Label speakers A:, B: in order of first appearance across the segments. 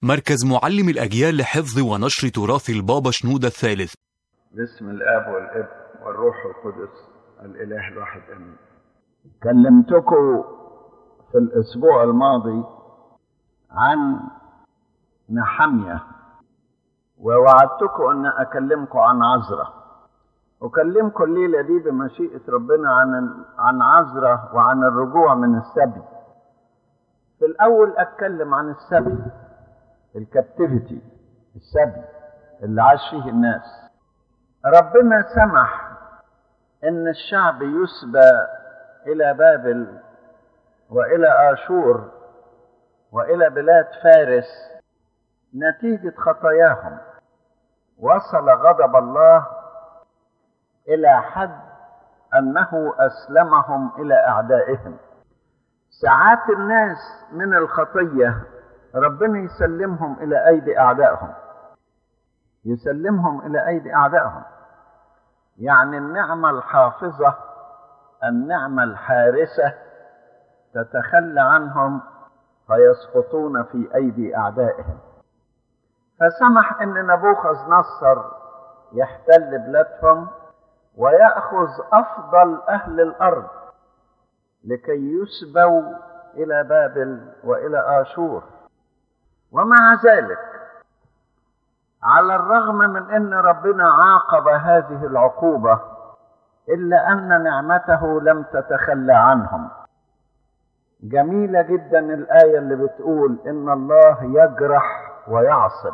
A: مركز معلم الأجيال لحفظ ونشر تراث البابا شنودة الثالث
B: باسم الاب والابن والروح القدس الاله الواحد امين
C: كلمتكم في الاسبوع الماضي عن نحمية ووعدتكم ان اكلمكم عن عزرة اكلمكم الليلة دي بمشيئة ربنا عن عن عزرة وعن الرجوع من السبي في الاول اتكلم عن السبي الكابتيفيتي السبي اللي عاش فيه الناس ربنا سمح ان الشعب يسبى الى بابل والى اشور والى بلاد فارس نتيجه خطاياهم وصل غضب الله الى حد انه اسلمهم الى اعدائهم ساعات الناس من الخطيه ربنا يسلمهم الى ايدي اعدائهم يسلمهم الى ايدي اعدائهم يعني النعمه الحافظه النعمه الحارسه تتخلى عنهم فيسقطون في ايدي اعدائهم فسمح ان نبوخذ نصر يحتل بلادهم وياخذ افضل اهل الارض لكي يسبوا الى بابل والى اشور ومع ذلك على الرغم من ان ربنا عاقب هذه العقوبه الا ان نعمته لم تتخلى عنهم جميله جدا الايه اللي بتقول ان الله يجرح ويعصب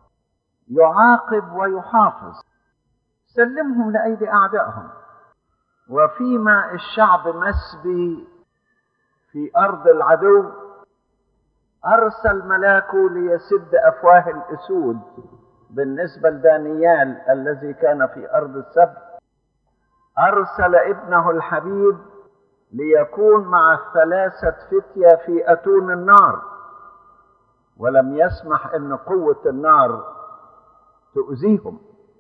C: يعاقب ويحافظ سلمهم لايدي اعدائهم وفيما الشعب مسبي في ارض العدو ارسل ملاكه ليسد افواه الاسود بالنسبه لدانيال الذي كان في ارض السبت ارسل ابنه الحبيب ليكون مع الثلاثه فتيه في اتون النار ولم يسمح ان قوه النار تؤذيهم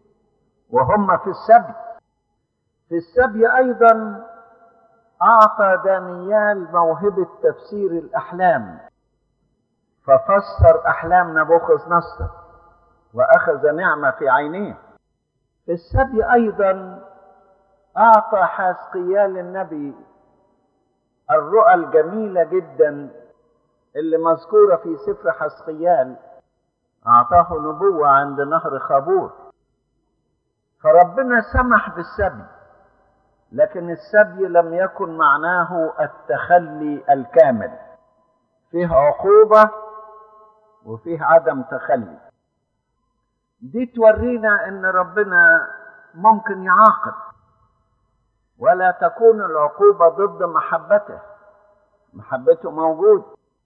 C: وهم في السبي في السبي ايضا اعطى دانيال موهبه تفسير الاحلام ففسر احلام نبوخذ نصر واخذ نعمه في عينيه في السبي ايضا اعطى حاسقيال النبي الرؤى الجميله جدا اللي مذكوره في سفر حسقيال اعطاه نبوه عند نهر خابور فربنا سمح بالسبي لكن السبي لم يكن معناه التخلي الكامل فيه عقوبه وفيه عدم تخلي دي تورينا ان ربنا ممكن يعاقب ولا تكون العقوبة ضد محبته محبته موجود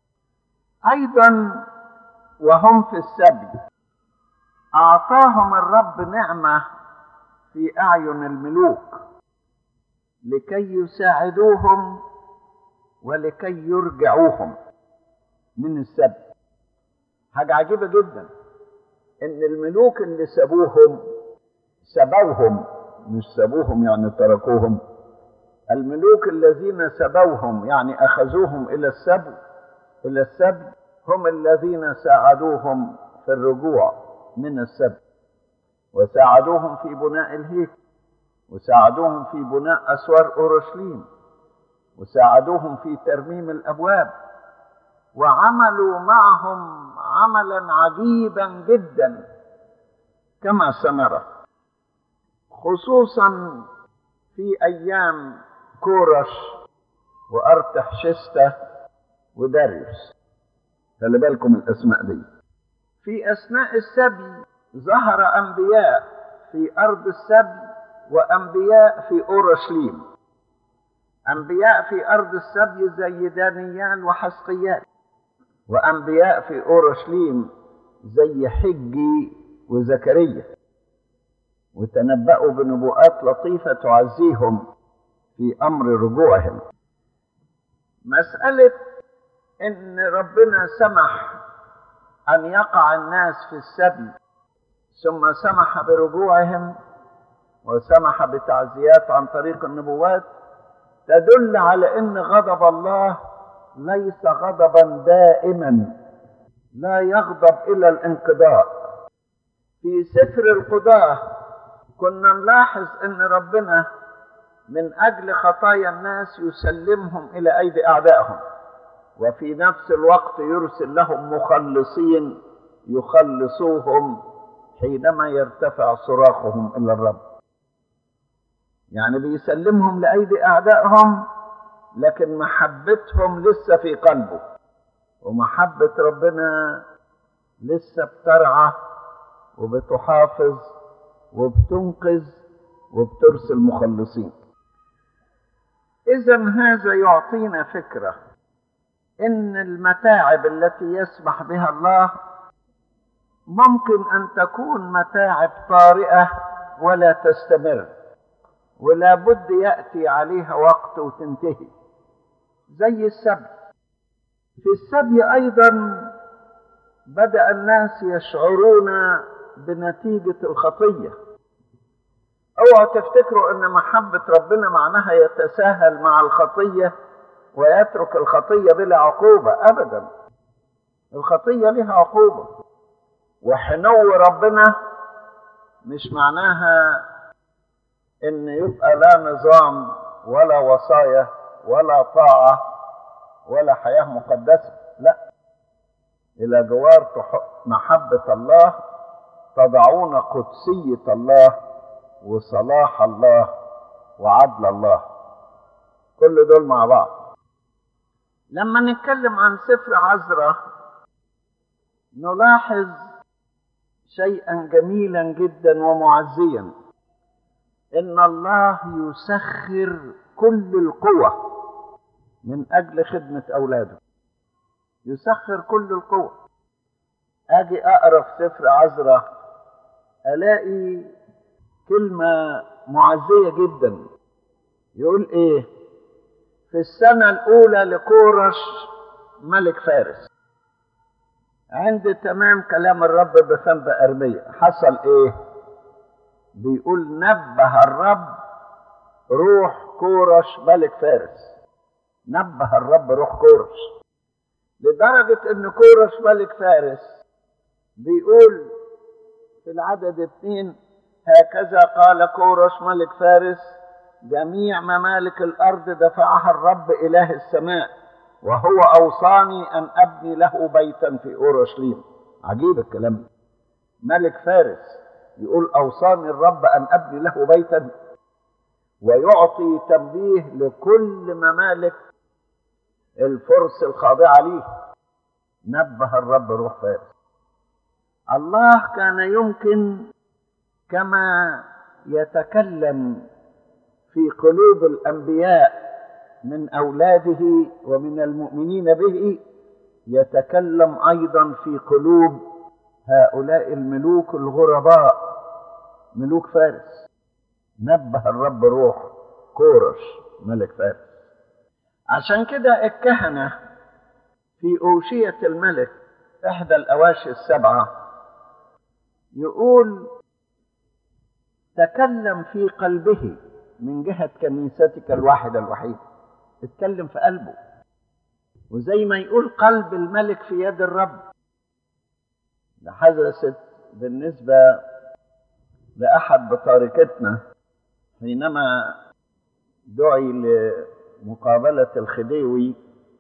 C: أيضا وهم في السبي أعطاهم الرب نعمة في أعين الملوك لكي يساعدوهم ولكي يرجعوهم من السبي حاجة عجيبة جدا ان الملوك اللي سابوهم سبوهم مش سابوهم يعني تركوهم الملوك الذين سبوهم يعني اخذوهم الى السبي الى السبي هم الذين ساعدوهم في الرجوع من السبي وساعدوهم في بناء الهيكل وساعدوهم في بناء اسوار اورشليم وساعدوهم في ترميم الابواب وعملوا معهم عملا عجيبا جدا كما سنرى خصوصا في ايام كورش وارتحشسته وداريوس خلي بالكم الاسماء دي في اثناء السبي ظهر انبياء في ارض السبي وانبياء في اورشليم انبياء في ارض السبي زي دانيال وحسقيال وانبياء في اورشليم زي حجي وزكريا وتنبأوا بنبوءات لطيفة تعزيهم في أمر رجوعهم مسألة إن ربنا سمح أن يقع الناس في السبي ثم سمح برجوعهم وسمح بتعزيات عن طريق النبوات تدل على ان غضب الله ليس غضبا دائما لا يغضب إلى الانقضاء في سفر القضاة كنا نلاحظ أن ربنا من أجل خطايا الناس يسلمهم إلى أيدي أعدائهم وفي نفس الوقت يرسل لهم مخلصين يخلصوهم حينما يرتفع صراخهم إلى الرب يعني بيسلمهم لأيدي أعدائهم لكن محبتهم لسه في قلبه ومحبة ربنا لسه بترعى وبتحافظ وبتنقذ وبترسل مخلصين إذا هذا يعطينا فكرة إن المتاعب التي يسمح بها الله ممكن أن تكون متاعب طارئة ولا تستمر ولا بد يأتي عليها وقت وتنتهي زي السبي في السبي أيضا بدأ الناس يشعرون بنتيجة الخطية اوعوا تفتكروا ان محبة ربنا معناها يتساهل مع الخطية ويترك الخطية بلا عقوبة ابدا الخطية لها عقوبة وحنو ربنا مش معناها ان يبقى لا نظام ولا وصايا ولا طاعة ولا حياة مقدسة لا إلى جوار محبة الله تضعون قدسية الله وصلاح الله وعدل الله كل دول مع بعض لما نتكلم عن سفر عزرة نلاحظ شيئا جميلا جدا ومعزيا ان الله يسخر كل القوى من اجل خدمه اولاده يسخر كل القوى اجي اقرا في سفر عزرة الاقي كلمه معزيه جدا يقول ايه في السنه الاولى لكورش ملك فارس عند تمام كلام الرب بفم ارميه حصل ايه بيقول نبه الرب روح كورش ملك فارس نبه الرب روح كورش لدرجة ان كورش ملك فارس بيقول في العدد اثنين هكذا قال كورش ملك فارس جميع ممالك الارض دفعها الرب اله السماء وهو اوصاني ان ابني له بيتا في اورشليم عجيب الكلام ملك فارس يقول أوصاني الرب أن أبني له بيتا ويعطي تنبيه لكل ممالك الفرس الخاضعة ليه نبه الرب روح فارس الله كان يمكن كما يتكلم في قلوب الأنبياء من أولاده ومن المؤمنين به يتكلم أيضا في قلوب هؤلاء الملوك الغرباء ملوك فارس نبه الرب روح كورش ملك فارس عشان كده الكهنة في أوشية الملك إحدى الأواشي السبعة يقول تكلم في قلبه من جهة كنيستك الواحدة الوحيدة اتكلم في قلبه وزي ما يقول قلب الملك في يد الرب ده حدثت بالنسبة لأحد بطاركتنا حينما دعي لمقابلة الخديوي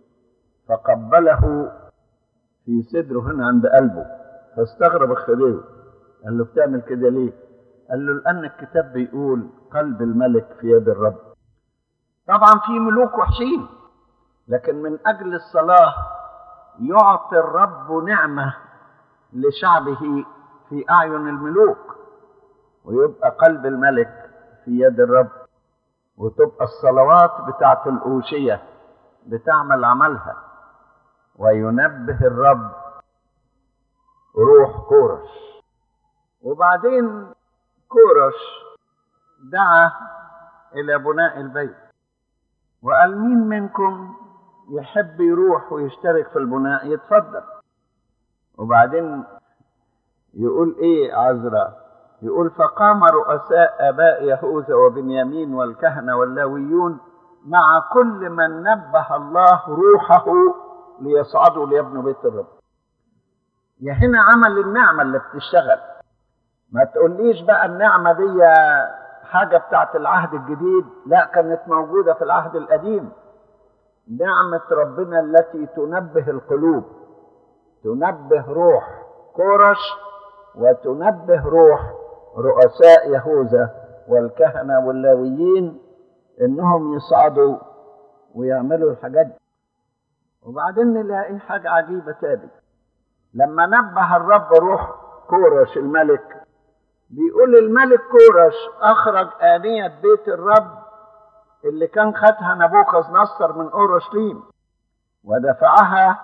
C: فقبله في صدره هنا عند قلبه فاستغرب الخديوي قال له بتعمل كده ليه؟ قال له لأن الكتاب بيقول قلب الملك في يد الرب طبعا في ملوك وحشين لكن من أجل الصلاة يعطي الرب نعمة لشعبه في أعين الملوك ويبقى قلب الملك في يد الرب وتبقى الصلوات بتاعت الأوشية بتعمل عملها وينبه الرب روح كورش وبعدين كورش دعا إلى بناء البيت وقال مين منكم يحب يروح ويشترك في البناء يتفضل وبعدين يقول ايه عزرا يقول فقام رؤساء اباء يهوذا وبنيامين والكهنه واللاويون مع كل من نبه الله روحه ليصعدوا ليبنوا بيت الرب يا هنا عمل النعمة اللي بتشتغل ما تقوليش بقى النعمة دي حاجة بتاعت العهد الجديد لا كانت موجودة في العهد القديم نعمة ربنا التي تنبه القلوب تنبه روح كورش وتنبه روح رؤساء يهوذا والكهنة واللاويين انهم يصعدوا ويعملوا الحاجات دي وبعدين نلاقي حاجة عجيبة تاني لما نبه الرب روح كورش الملك بيقول الملك كورش أخرج آنية بيت الرب اللي كان خدها نبوخذ نصر من أورشليم ودفعها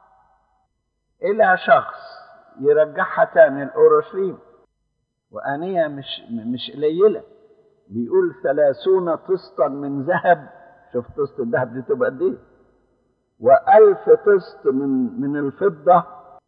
C: إلى شخص يرجعها تاني لأورشليم وآنية مش مش قليلة بيقول ثلاثون طسطا من ذهب شوف طسط الذهب دي تبقى قد ايه وألف طسط من من الفضة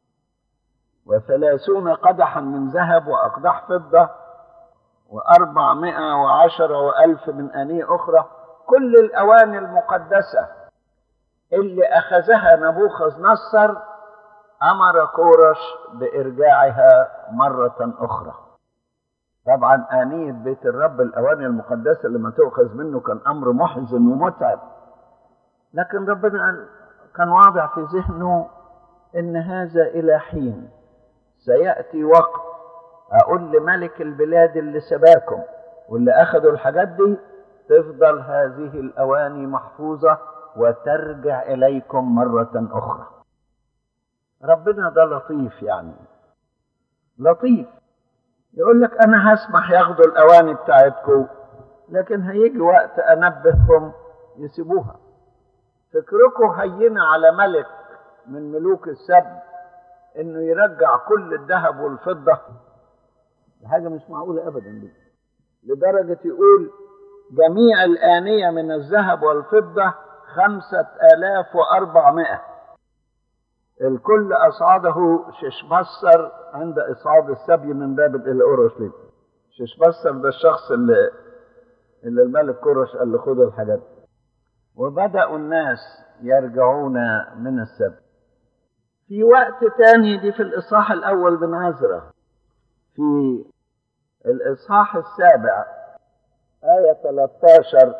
C: وثلاثون قدحا من ذهب وأقدح فضة وأربعمائة وعشرة وألف من أنية أخرى كل الأواني المقدسة اللي أخذها نبوخذ نصر أمر كورش بإرجاعها مرة أخرى طبعا آنية بيت الرب الأواني المقدسة اللي ما تؤخذ منه كان أمر محزن ومتعب لكن ربنا كان واضع في ذهنه إن هذا إلى حين سيأتي وقت أقول لملك البلاد اللي سباكم واللي أخذوا الحاجات دي تفضل هذه الأواني محفوظة وترجع إليكم مرة أخرى ربنا ده لطيف يعني لطيف يقول لك أنا هسمح ياخدوا الأواني بتاعتكم لكن هيجي وقت أنبههم يسيبوها فكركم هينة على ملك من ملوك السبت انه يرجع كل الذهب والفضة دي حاجة مش معقولة ابدا دي لدرجة يقول جميع الآنية من الذهب والفضة خمسة آلاف وأربعمائة الكل أصعده ششبصر عند إصعاد السبي من بابل إلى أورشليم ششبصر ده الشخص اللي اللي الملك كورش قال له خدوا الحاجات وبدأوا الناس يرجعون من السبت في وقت تاني دي في الإصحاح الأول بن عزرة في الإصحاح السابع آية 13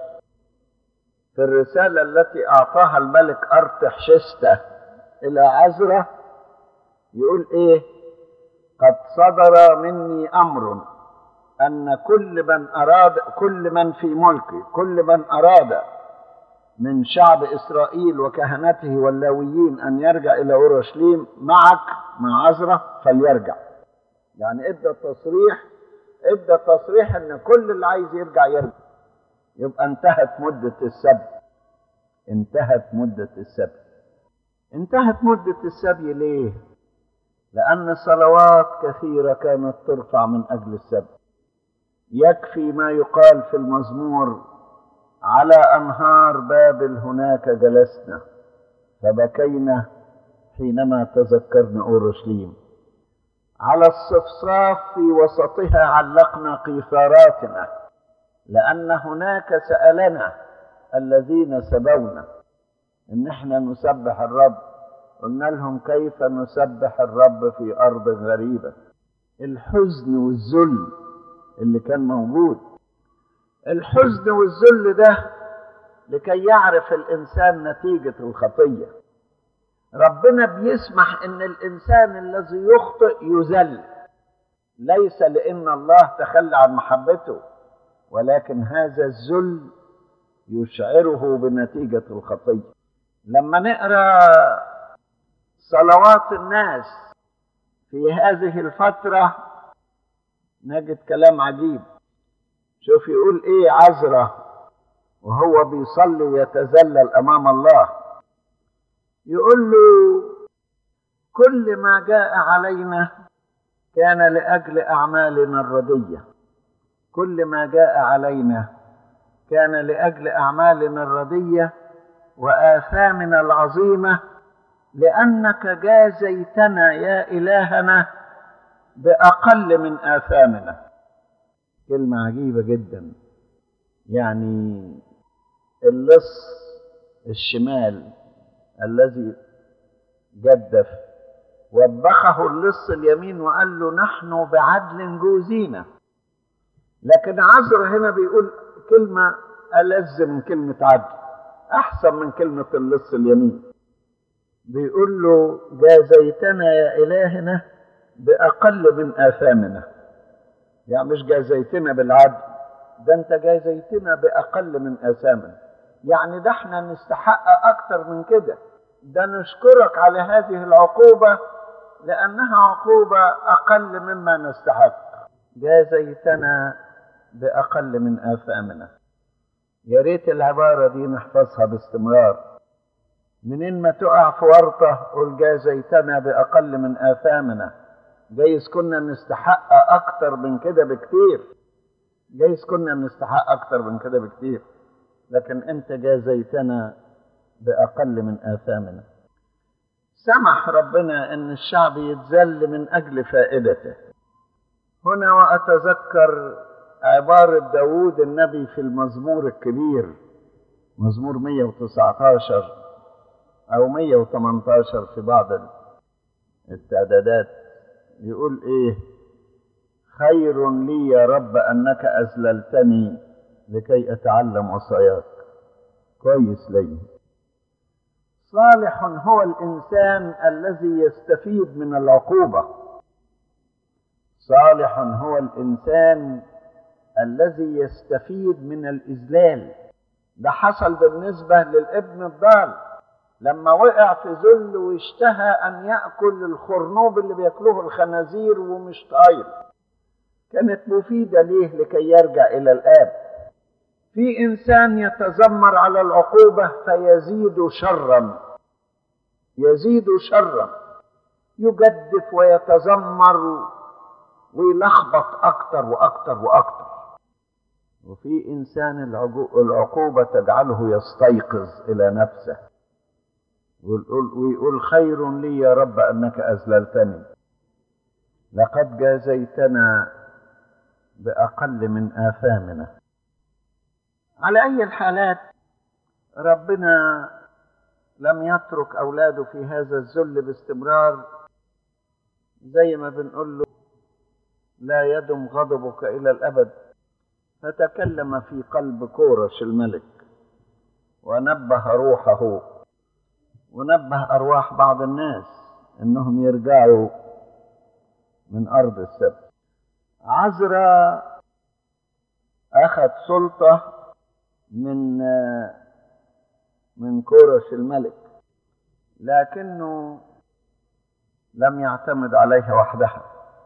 C: في الرسالة التي أعطاها الملك أرتحشستة إلى عزرة يقول إيه قد صدر مني أمر أن كل من أراد كل من في ملكي كل من أراد من شعب إسرائيل وكهنته واللاويين أن يرجع إلى أورشليم معك مع عزرة فليرجع يعني ادى تصريح ادى تصريح ان كل اللي عايز يرجع يرجع يبقى انتهت مدة السبت انتهت مدة السبت انتهت مدة السبي ليه لأن صلوات كثيرة كانت ترفع من أجل السبت يكفي ما يقال في المزمور على أنهار بابل هناك جلسنا فبكينا حينما تذكرنا أورشليم على الصفصاف في وسطها علقنا قيثاراتنا لأن هناك سألنا الذين سبونا إن احنا نسبح الرب قلنا لهم كيف نسبح الرب في أرض غريبة الحزن والذل اللي كان موجود الحزن والذل ده لكي يعرف الإنسان نتيجة الخطية ربنا بيسمح ان الانسان الذي يخطئ يذل ليس لان الله تخلى عن محبته ولكن هذا الذل يشعره بنتيجة الخطية لما نقرا صلوات الناس في هذه الفترة نجد كلام عجيب شوف يقول ايه عذرة وهو بيصلي ويتذلل امام الله يقول له كل ما جاء علينا كان لاجل اعمالنا الرديه كل ما جاء علينا كان لاجل اعمالنا الرديه واثامنا العظيمه لانك جازيتنا يا الهنا باقل من اثامنا كلمه عجيبه جدا يعني اللص الشمال الذي جدف وبخه اللص اليمين وقال له نحن بعدل جوزينا لكن عذر هنا بيقول كلمة ألذ من كلمة عدل أحسن من كلمة اللص اليمين بيقول له جازيتنا يا إلهنا بأقل من آثامنا يعني مش جازيتنا بالعدل ده أنت جازيتنا بأقل من آثامنا يعني ده احنا نستحق أكتر من كده ده نشكرك على هذه العقوبة لأنها عقوبة أقل مما نستحق جازيتنا بأقل من آثامنا يا ريت العبارة دي نحفظها باستمرار منين ما تقع في ورطة قول جازيتنا بأقل من آثامنا جايز كنا نستحق أكتر من كده بكتير جايز كنا نستحق أكتر من كده بكتير لكن أنت جازيتنا بأقل من آثامنا سمح ربنا أن الشعب يتذل من أجل فائدته هنا وأتذكر عبارة داود النبي في المزمور الكبير مزمور 119 أو 118 في بعض التعدادات يقول إيه خير لي يا رب أنك أذللتني لكي أتعلم وصاياك كويس لي صالح هو الإنسان الذي يستفيد من العقوبة صالح هو الإنسان الذي يستفيد من الإذلال ده حصل بالنسبة للابن الضال لما وقع في ذل واشتهى أن يأكل الخرنوب اللي بياكلوه الخنازير ومش طاير كانت مفيدة ليه لكي يرجع إلى الآب في إنسان يتذمر على العقوبة فيزيد شرا يزيد شرا يجدف ويتذمر ويلخبط أكتر وأكتر وأكتر وفي إنسان العقوبة تجعله يستيقظ إلى نفسه ويقول, ويقول خير لي يا رب أنك أذللتني لقد جازيتنا بأقل من آثامنا على أي الحالات ربنا لم يترك أولاده في هذا الذل باستمرار زي ما بنقول له لا يدم غضبك إلى الأبد فتكلم في قلب كورش الملك ونبه روحه ونبه أرواح بعض الناس إنهم يرجعوا من أرض السبت عزرا أخذ سلطة من من كورش الملك لكنه لم يعتمد عليها وحدها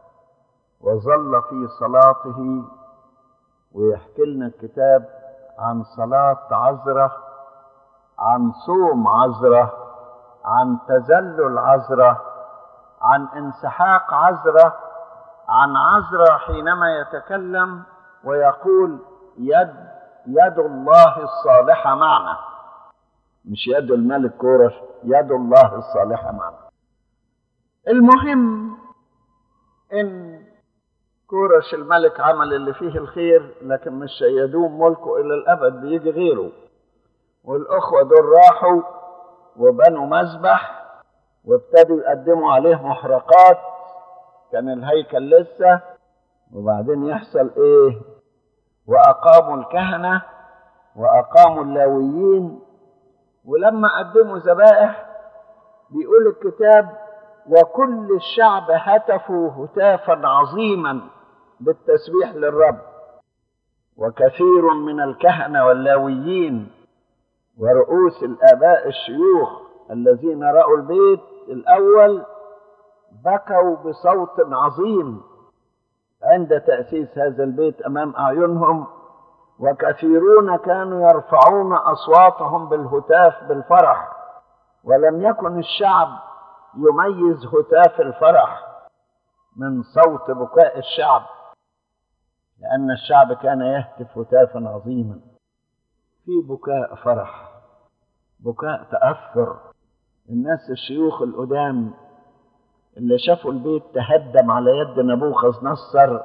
C: وظل في صلاته ويحكي لنا الكتاب عن صلاة عذرة عن صوم عذرة عن تذلل عذرة عن انسحاق عذرة عن عذرة حينما يتكلم ويقول يد يد الله الصالحة معنا مش يد الملك كورش يد الله الصالحة معنا المهم ان كورش الملك عمل اللي فيه الخير لكن مش يدوم ملكه الى الابد بيجي غيره والاخوه دول راحوا وبنوا مذبح وابتدوا يقدموا عليه محرقات كان الهيكل لسه وبعدين يحصل ايه واقاموا الكهنه واقاموا اللاويين ولما قدموا ذبائح بيقول الكتاب وكل الشعب هتفوا هتافا عظيما بالتسبيح للرب وكثير من الكهنه واللاويين ورؤوس الاباء الشيوخ الذين راوا البيت الاول بكوا بصوت عظيم عند تاسيس هذا البيت امام اعينهم وكثيرون كانوا يرفعون اصواتهم بالهتاف بالفرح ولم يكن الشعب يميز هتاف الفرح من صوت بكاء الشعب لأن الشعب كان يهتف هتافا عظيما في بكاء فرح بكاء تأثر الناس الشيوخ القدام اللي شافوا البيت تهدم على يد نبوخذ نصر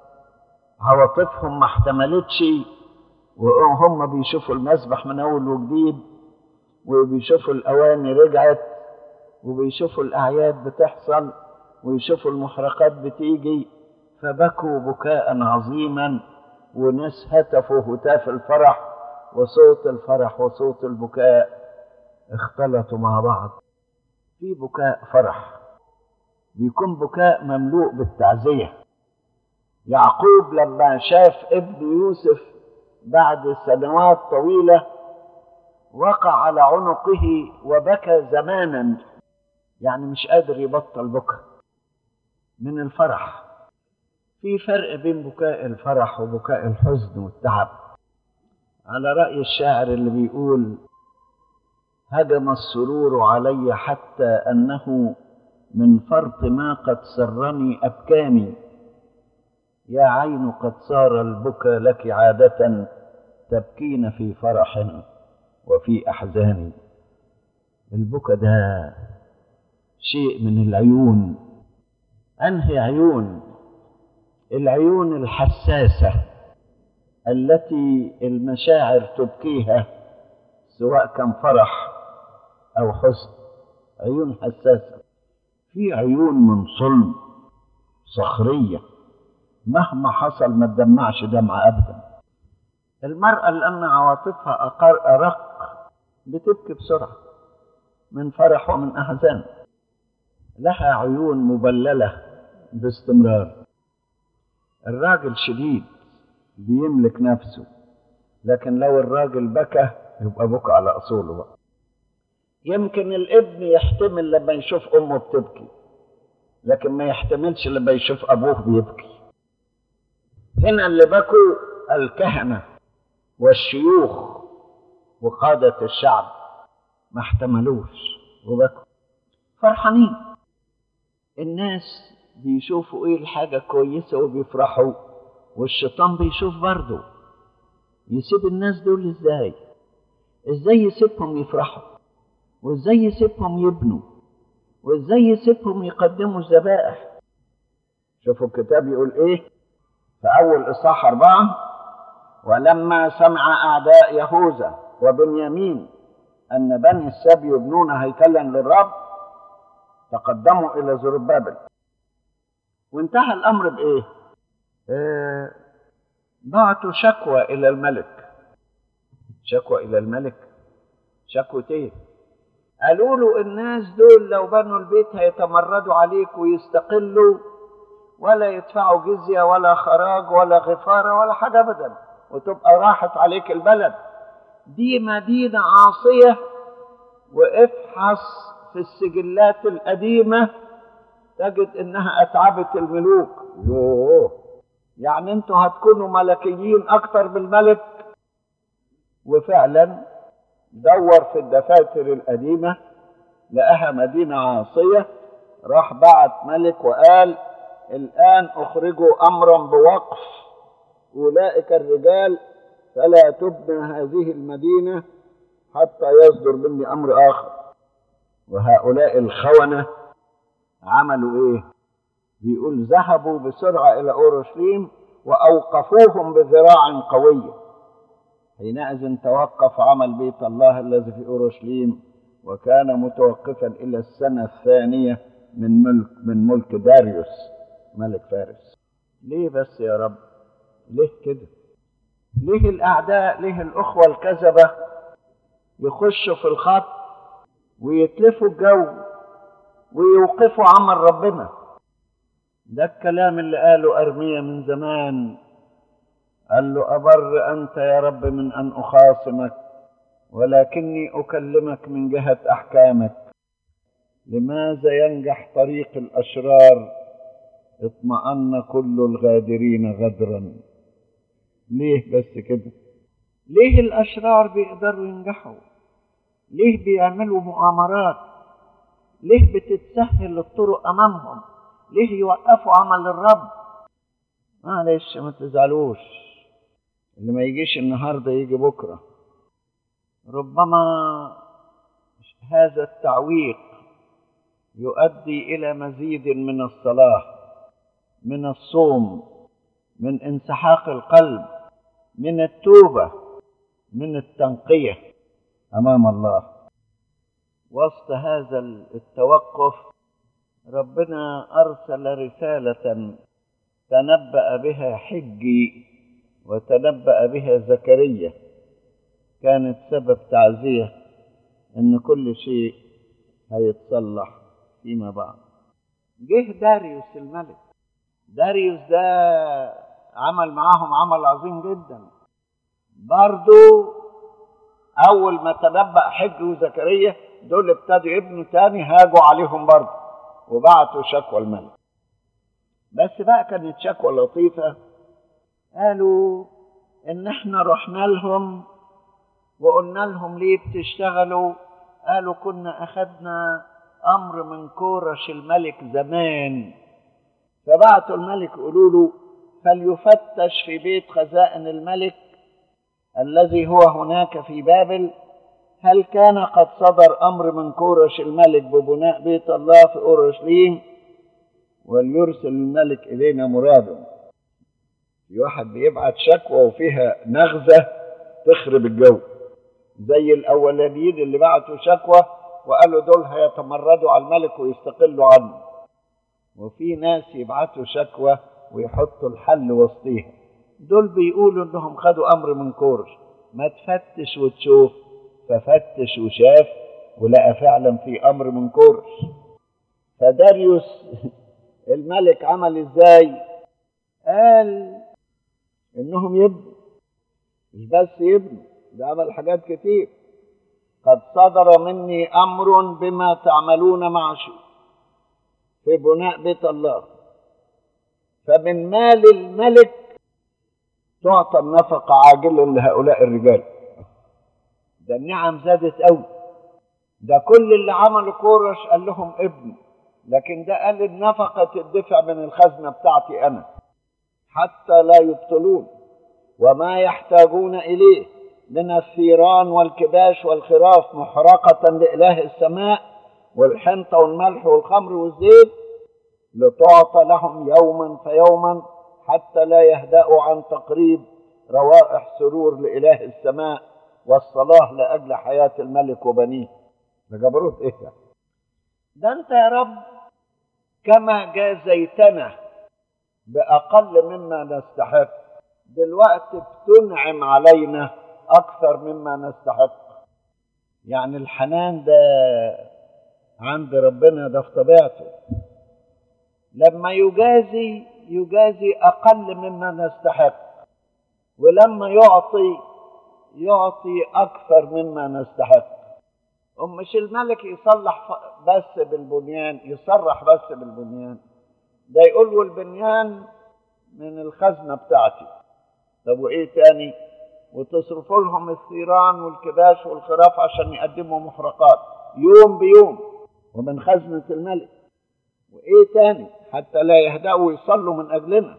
C: عواطفهم ما احتملتش وهم بيشوفوا المسبح من أول وجديد وبيشوفوا الأواني رجعت وبيشوفوا الأعياد بتحصل ويشوفوا المحرقات بتيجي فبكوا بكاء عظيما وناس هتفوا هتاف الفرح وصوت الفرح وصوت البكاء اختلطوا مع بعض في بكاء فرح بيكون بكاء مملوء بالتعزية يعقوب لما شاف ابن يوسف بعد سنوات طويلة وقع على عنقه وبكى زمانا يعني مش قادر يبطل بكى من الفرح في فرق بين بكاء الفرح وبكاء الحزن والتعب على رأي الشاعر اللي بيقول هجم السرور علي حتى أنه من فرط ما قد سرني أبكاني يا عين قد صار البكى لك عادة تبكين في فرح وفي أحزان البكى ده شيء من العيون أنهي عيون العيون الحساسة التي المشاعر تبكيها سواء كان فرح أو حزن عيون حساسة في عيون من صلب صخرية مهما حصل ما تدمعش دمعة أبدا المرأة لأن عواطفها أقر أرق بتبكي بسرعة من فرح ومن أحزان لها عيون مبللة باستمرار الراجل شديد بيملك نفسه لكن لو الراجل بكى يبقى بكى على أصوله بقى يمكن الابن يحتمل لما يشوف أمه بتبكي لكن ما يحتملش لما يشوف أبوه بيبكي هنا اللي بكوا الكهنة والشيوخ وقادة الشعب ما احتملوش وبكوا فرحانين الناس بيشوفوا ايه الحاجة كويسة وبيفرحوا والشيطان بيشوف برضه يسيب الناس دول ازاي ازاي يسيبهم يفرحوا وازاي يسيبهم يبنوا وازاي يسيبهم يقدموا الذبائح شوفوا الكتاب يقول ايه في اول اصحاح اربعة ولما سمع اعداء يهوذا وبنيامين ان بني السبي يبنون هيكلا للرب تقدموا الى زربابل وانتهى الامر بايه آه بعتوا شكوى الى الملك شكوى الى الملك شكوى ايه قالوا له الناس دول لو بنوا البيت هيتمردوا عليك ويستقلوا ولا يدفعوا جزية ولا خراج ولا غفارة ولا حاجة أبدا وتبقى راحت عليك البلد دي مدينة عاصية وافحص في السجلات القديمة تجد انها اتعبت الملوك يوه يعني انتوا هتكونوا ملكيين اكتر بالملك وفعلا دور في الدفاتر القديمة لقاها مدينة عاصية راح بعت ملك وقال الآن أخرجوا أمرا بوقف أولئك الرجال فلا تبنى هذه المدينة حتى يصدر مني أمر آخر وهؤلاء الخونة عملوا إيه؟ بيقول ذهبوا بسرعة إلى أورشليم وأوقفوهم بذراع قوية حينئذ توقف عمل بيت الله الذي في أورشليم وكان متوقفا إلى السنة الثانية من ملك من ملك داريوس ملك فارس ليه بس يا رب ليه كده ليه الأعداء ليه الأخوة الكذبة يخشوا في الخط ويتلفوا الجو ويوقفوا عمل ربنا ده الكلام اللي قاله أرميا من زمان قال له أبر أنت يا رب من أن أخاصمك ولكني أكلمك من جهة أحكامك لماذا ينجح طريق الأشرار اطمأن كل الغادرين غدرا ليه بس كده ليه الأشرار بيقدروا ينجحوا ليه بيعملوا مؤامرات ليه بتتسهل الطرق أمامهم ليه يوقفوا عمل الرب معلش ما تزعلوش اللي ما يجيش النهارده يجي بكره ربما هذا التعويق يؤدي الى مزيد من الصلاه من الصوم من انسحاق القلب من التوبه من التنقيه امام الله وسط هذا التوقف ربنا أرسل رسالة تنبأ بها حجي وتنبأ بها زكريا كانت سبب تعزية إن كل شيء هيتصلح فيما بعد جه داريوس الملك داريوس ده عمل معاهم عمل عظيم جدا برضو أول ما تنبأ حج وزكريا دول ابتدوا يبنوا تاني هاجوا عليهم برضو وبعتوا شكوى الملك بس بقى كانت شكوى لطيفة قالوا إن إحنا رحنا لهم وقلنا لهم ليه بتشتغلوا قالوا كنا أخدنا أمر من كورش الملك زمان فبعتوا الملك يقولوا له فليفتش في بيت خزائن الملك الذي هو هناك في بابل هل كان قد صدر أمر من كورش الملك ببناء بيت الله في أورشليم وليرسل الملك إلينا مراده في واحد بيبعت شكوى وفيها نغزة تخرب الجو زي الأولانيين اللي بعتوا شكوى وقالوا دول هيتمردوا على الملك ويستقلوا عنه وفي ناس يبعتوا شكوى ويحطوا الحل وسطيها دول بيقولوا انهم خدوا امر من كورش ما تفتش وتشوف ففتش وشاف ولقى فعلا في امر من كورش فداريوس الملك عمل ازاي قال انهم يبنوا مش بس يبنوا ده عمل حاجات كتير قد صدر مني امر بما تعملون مع في بناء بيت الله فمن مال الملك تعطى النفقة عاجلا لهؤلاء الرجال ده النعم زادت قوي ده كل اللي عملوا كورش قال لهم ابن لكن ده قال النفقة تدفع من الخزنة بتاعتي أنا حتى لا يبطلون وما يحتاجون إليه من الثيران والكباش والخراف محرقة لإله السماء والحنطة والملح والخمر والزيت لتعطى لهم يوما فيوما حتى لا يهدأوا عن تقريب روائح سرور لإله السماء والصلاة لأجل حياة الملك وبنيه ده جبروت إيه ده؟ ده أنت يا رب كما جازيتنا بأقل مما نستحق دلوقتي بتنعم علينا أكثر مما نستحق يعني الحنان ده عند ربنا ده في طبيعته لما يجازي يجازي أقل مما نستحق ولما يعطي يعطي أكثر مما نستحق مش الملك يصلح بس بالبنيان يصرح بس بالبنيان ده يقول له البنيان من الخزنة بتاعتي طب وإيه تاني وتصرفوا لهم الثيران والكباش والخراف عشان يقدموا محرقات يوم بيوم ومن خزنة الملك وإيه تاني حتى لا يهدأوا ويصلوا من أجلنا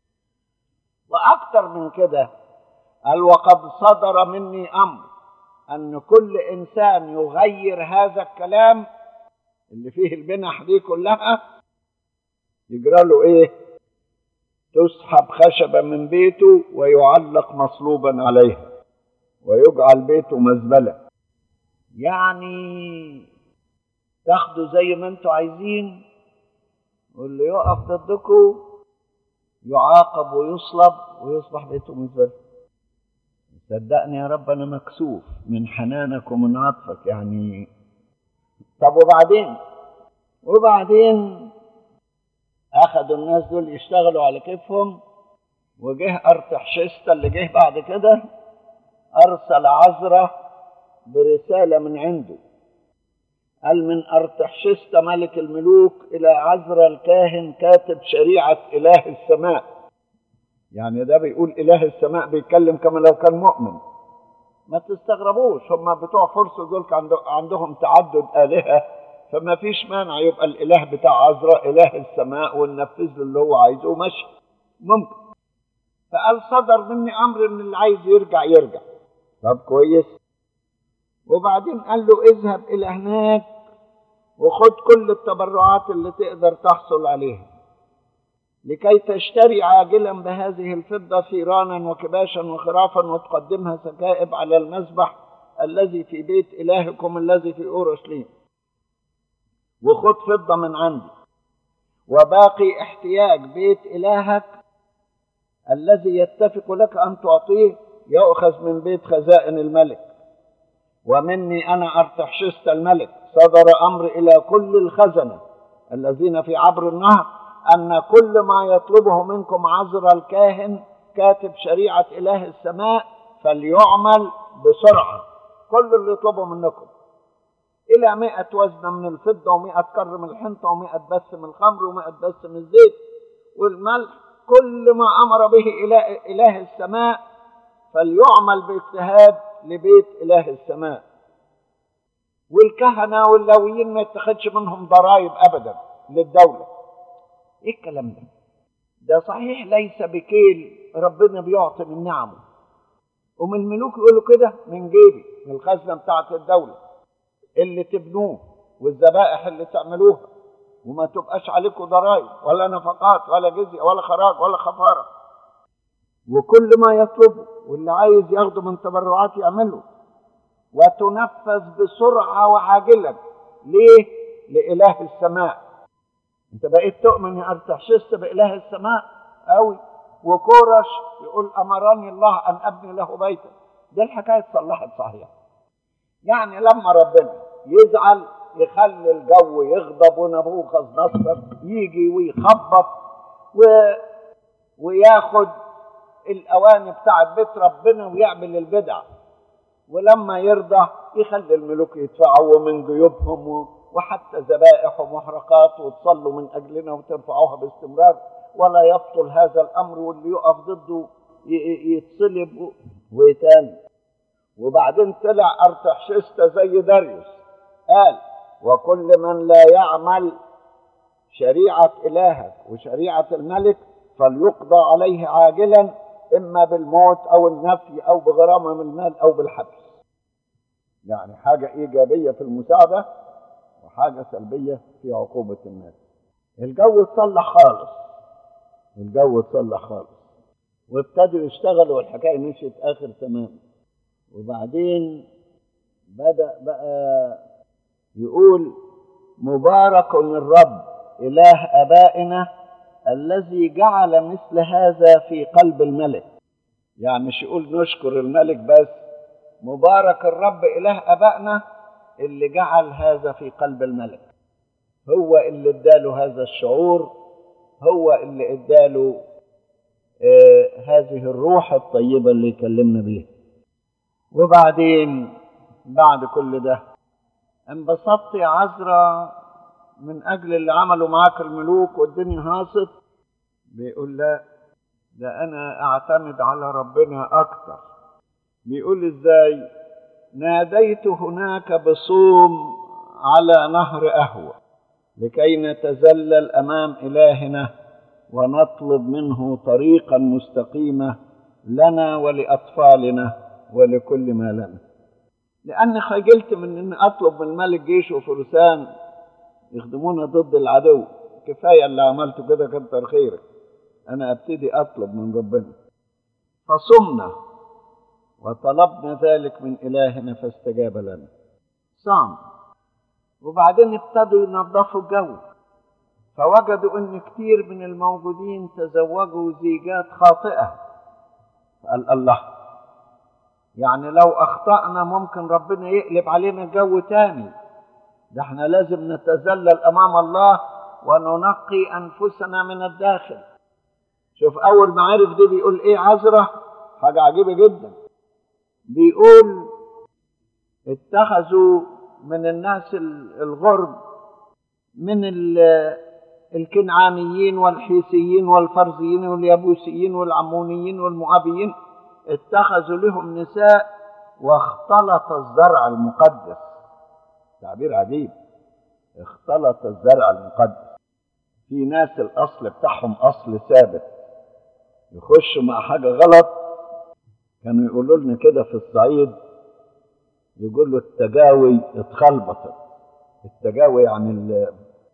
C: وأكثر من كده قال وقد صدر مني أمر أن كل إنسان يغير هذا الكلام اللي فيه البنح دي كلها يجرى له إيه؟ تسحب خشبة من بيته ويعلق مصلوبا عليها ويجعل بيته مزبلة يعني تاخدوا زي ما انتوا عايزين واللي يقف ضدكم يعاقب ويصلب ويصبح بيته مزبلة صدقني يا رب انا مكسوف من حنانك ومن عطفك يعني طب وبعدين وبعدين اخذوا الناس دول يشتغلوا على كيفهم وجه ارتحشستا اللي جه بعد كده ارسل عذرة برسالة من عنده قال من ارتحشستا ملك الملوك الى عذرة الكاهن كاتب شريعة اله السماء يعني ده بيقول اله السماء بيتكلم كما لو كان مؤمن ما تستغربوش هم بتوع فرس دول كان عندهم تعدد الهه فما فيش مانع يبقى الاله بتاع عذراء اله السماء وننفذ له اللي هو عايزه ومشي ممكن فقال صدر مني امر ان اللي عايز يرجع يرجع طب كويس وبعدين قال له اذهب الى هناك وخد كل التبرعات اللي تقدر تحصل عليها لكي تشتري عاجلا بهذه الفضة ثيرانا وكباشا وخرافا وتقدمها سكائب على المذبح الذي في بيت إلهكم الذي في أورشليم وخد فضة من عندي وباقي احتياج بيت إلهك الذي يتفق لك أن تعطيه يؤخذ من بيت خزائن الملك ومني أنا أرتحشست الملك صدر أمر إلى كل الخزنة الذين في عبر النهر أن كل ما يطلبه منكم عذر الكاهن كاتب شريعة إله السماء فليعمل بسرعة كل اللي يطلبه منكم إلى مئة وزنة من الفضة ومئة كر من الحنطة ومئة بس من الخمر ومئة بس من الزيت والملح كل ما أمر به إله, إله السماء فليعمل باجتهاد لبيت إله السماء والكهنة واللويين ما يتخذش منهم ضرائب أبدا للدولة إيه الكلام ده ده صحيح ليس بكيل ربنا بيعطي من نعمه ومن الملوك يقولوا كده من جيبي من الخزنة بتاعت الدولة اللي تبنوه والذبائح اللي تعملوها وما تبقاش عليكم ضرائب ولا نفقات ولا جزية ولا خراج ولا خفارة وكل ما يطلبه واللي عايز ياخده من تبرعات يعمله وتنفذ بسرعة وعاجلا ليه؟ لإله السماء انت بقيت تؤمن يا ارتحشست بإله السماء قوي وكورش يقول أمرني الله أن أبني له بيتا دي الحكاية اتصلحت صحيح يعني لما ربنا يزعل يخلي الجو يغضب ونبوخذ نصر يجي ويخبط و... وياخد الاواني بتاعت بيت ربنا ويعمل البدع ولما يرضى يخلي الملوك يدفعوا من جيوبهم و... وحتى ذبائح ومحرقات وتصلوا من اجلنا وترفعوها باستمرار ولا يبطل هذا الامر واللي يقف ضده ي... يتصلب ويتاني وبعدين طلع ارتحشستا زي داريوس قال وكل من لا يعمل شريعة إلهك وشريعة الملك فليقضى عليه عاجلا إما بالموت أو النفي أو بغرامة من المال أو بالحبس يعني حاجة إيجابية في المساعدة وحاجة سلبية في عقوبة الناس الجو اتصلح خالص الجو اتصلح خالص وابتدوا يشتغلوا والحكاية مشيت آخر تمام وبعدين بدأ بقى يقول مبارك الرب إله آبائنا الذي جعل مثل هذا في قلب الملك يعني مش يقول نشكر الملك بس مبارك الرب إله آبائنا اللي جعل هذا في قلب الملك هو اللي اداله هذا الشعور هو اللي اداله آه هذه الروح الطيبة اللي كلمنا بيها وبعدين بعد كل ده انبسطت يا عذرا من اجل اللي عملوا معاك الملوك والدنيا هاصت بيقول لا ده انا اعتمد على ربنا اكتر بيقول ازاي ناديت هناك بصوم على نهر اهوى لكي نتذلل امام الهنا ونطلب منه طريقا مستقيمه لنا ولاطفالنا ولكل ما لنا لأني خجلت من أن أطلب من الملك جيش وفرسان يخدمونا ضد العدو كفاية اللي عملته كده كتر خيرك أنا أبتدي أطلب من ربنا فصمنا وطلبنا ذلك من إلهنا فاستجاب لنا صام وبعدين ابتدوا ينظفوا الجو فوجدوا ان كتير من الموجودين تزوجوا زيجات خاطئه قال الله يعني لو اخطانا ممكن ربنا يقلب علينا الجو تاني ده احنا لازم نتذلل امام الله وننقي انفسنا من الداخل شوف اول ما عرف دي بيقول ايه عذرة حاجة عجيبة جدا بيقول اتخذوا من الناس الغرب من الكنعانيين والحيسيين والفرزيين واليابوسيين والعمونيين والمؤابيين اتخذوا لهم نساء واختلط الزرع المقدس تعبير عجيب اختلط الزرع المقدس في ناس الاصل بتاعهم اصل ثابت يخشوا مع حاجه غلط كانوا يقولوا لنا كده في الصعيد يقولوا التجاوي اتخلبطت التجاوي يعني ال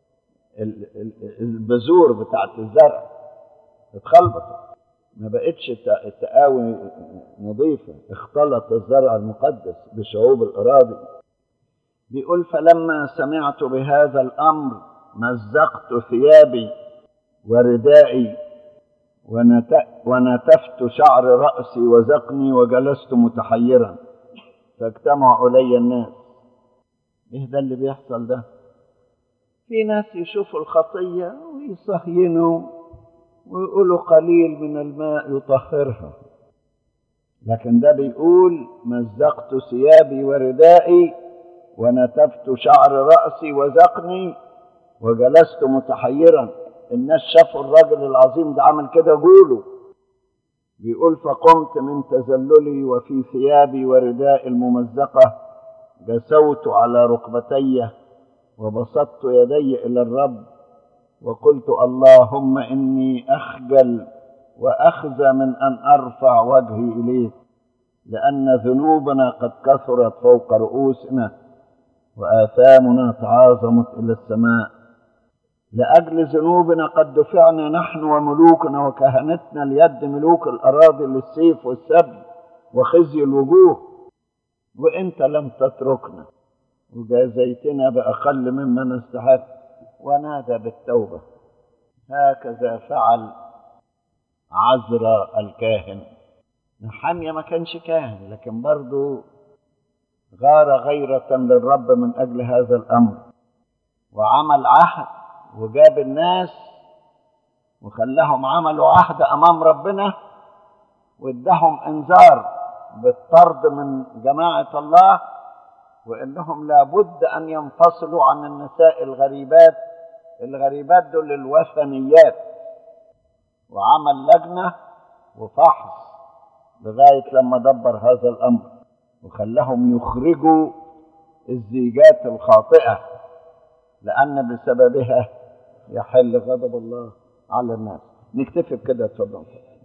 C: البذور بتاعت الزرع اتخلبطت ما بقتش التقاوي نظيفة اختلط الزرع المقدس بشعوب الأراضي بيقول فلما سمعت بهذا الأمر مزقت ثيابي وردائي ونت- ونتفت شعر رأسي وزقني وجلست متحيرا فاجتمع إلي الناس إيه ده اللي بيحصل ده في ناس يشوفوا الخطية ويصهينوا ويقولوا قليل من الماء يطهرها لكن ده بيقول مزقت ثيابي وردائي ونتفت شعر رأسي وزقني وجلست متحيرا الناس شافوا الراجل العظيم ده عمل كده قولوا بيقول فقمت من تذللي وفي ثيابي ورداء الممزقة جسوت على ركبتي وبسطت يدي إلى الرب وقلت اللهم إني أخجل وأخزى من أن أرفع وجهي إليك لأن ذنوبنا قد كثرت فوق رؤوسنا وآثامنا تعاظمت إلى السماء لأجل ذنوبنا قد دفعنا نحن وملوكنا وكهنتنا ليد ملوك الأراضي للسيف والسب وخزي الوجوه وإنت لم تتركنا وجازيتنا بأقل مما نستحق ونادى بالتوبة هكذا فعل عزرا الكاهن نحمية ما كانش كاهن لكن برضو غار غيرة للرب من أجل هذا الأمر وعمل عهد وجاب الناس وخلاهم عملوا عهد أمام ربنا وادهم انذار بالطرد من جماعة الله وإنهم لابد أن ينفصلوا عن النساء الغريبات الغريبات دول الوثنيات وعمل لجنة وفحص لغاية لما دبر هذا الأمر وخلاهم يخرجوا الزيجات الخاطئة لأن بسببها يحل غضب الله على الناس نكتفي بكده اتفضل